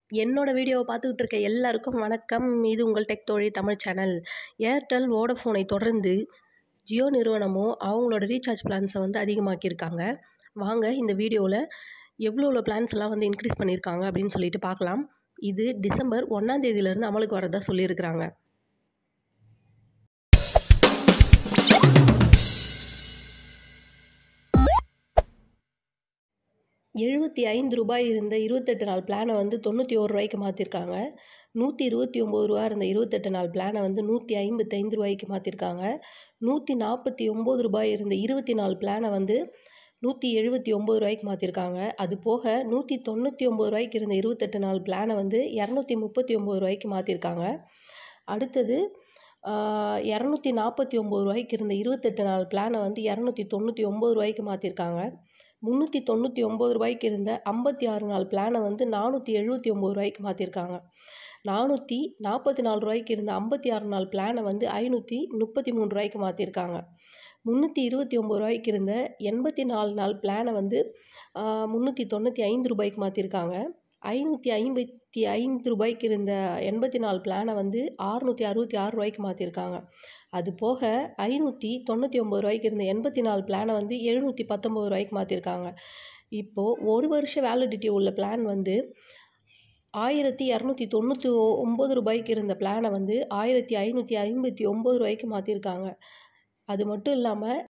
என்னோட வீடியோவை பார்த்துக்கிட்டு இருக்க எல்லாருக்கும் வணக்கம் இது உங்கள் டெக் தோழி தமிழ் சேனல் ஏர்டெல் வோடஃபோனை தொடர்ந்து ஜியோ நிறுவனமும் அவங்களோட ரீசார்ஜ் பிளான்ஸை வந்து அதிகமாக்கியிருக்காங்க வாங்க இந்த வீடியோவில் எவ்வளோ எவ்வளோ பிளான்ஸ் எல்லாம் வந்து இன்க்ரீஸ் பண்ணியிருக்காங்க அப்படின்னு சொல்லிட்டு பார்க்கலாம் இது டிசம்பர் ஒன்றாம் தேதியிலேருந்து அமலுக்கு வரதா சொல்லியிருக்கிறாங்க எழுபத்தி ஐந்து ரூபாய் இருந்த இருபத்தெட்டு நாள் பிளானை வந்து தொண்ணூற்றி ஒரு ரூபாய்க்கு மாற்றிருக்காங்க நூற்றி இருபத்தி ஒம்பது ரூபா இருந்த இருபத்தெட்டு நாள் பிளானை வந்து நூற்றி ஐம்பத்தைந்து ரூபாய்க்கு மாற்றிருக்காங்க நூற்றி நாற்பத்தி ஒம்பது ரூபாய் இருந்த இருபத்தி நாலு பிளானை வந்து நூற்றி எழுபத்தி ஒம்பது ரூபாய்க்கு மாற்றிருக்காங்க அது போக நூற்றி தொண்ணூற்றி ஒம்பது ரூபாய்க்கு இருந்த இருபத்தெட்டு நாள் பிளானை வந்து இரநூத்தி முப்பத்தி ஒம்பது ரூபாய்க்கு மாற்றிருக்காங்க அடுத்தது இரநூத்தி நாற்பத்தி ஒம்பது ரூபாய்க்கு இருந்த இருபத்தெட்டு நாள் பிளானை வந்து இரநூத்தி தொண்ணூற்றி ஒம்பது ரூபாய்க்கு மாற்றிருக்காங்க முந்நூற்றி தொண்ணூற்றி ஒம்பது ரூபாய்க்கு இருந்த ஐம்பத்தி ஆறு நாள் பிளானை வந்து நானூற்றி எழுபத்தி ஒம்பது ரூபாய்க்கு மாற்றிருக்காங்க நானூற்றி நாற்பத்தி நாலு ரூபாய்க்கு இருந்த ஐம்பத்தி ஆறு நாள் பிளானை வந்து ஐநூற்றி முப்பத்தி மூணு ரூபாய்க்கு மாற்றிருக்காங்க முந்நூற்றி இருபத்தி ஒம்பது ரூபாய்க்கு இருந்த எண்பத்தி நாலு நாள் பிளானை வந்து முந்நூற்றி தொண்ணூற்றி ஐந்து ரூபாய்க்கு மாற்றிருக்காங்க ஐநூற்றி ஐம்பத்தி ஐந்து ரூபாய்க்கு இருந்த எண்பத்தி நாலு பிளானை வந்து ஆறுநூற்றி அறுபத்தி ஆறு ரூபாய்க்கு மாற்றிருக்காங்க அது போக ஐநூற்றி தொண்ணூற்றி ஒம்பது ரூபாய்க்கு இருந்த எண்பத்தி நாலு பிளானை வந்து எழுநூற்றி பத்தொம்பது ரூபாய்க்கு மாற்றிருக்காங்க இப்போது ஒரு வருஷ வேலிடிட்டி உள்ள பிளான் வந்து ஆயிரத்தி இரநூத்தி தொண்ணூற்றி ஒம்பது ரூபாய்க்கு இருந்த பிளானை வந்து ஆயிரத்தி ஐநூற்றி ஐம்பத்தி ஒம்பது ரூபாய்க்கு மாற்றிருக்காங்க அது மட்டும் இல்லாமல்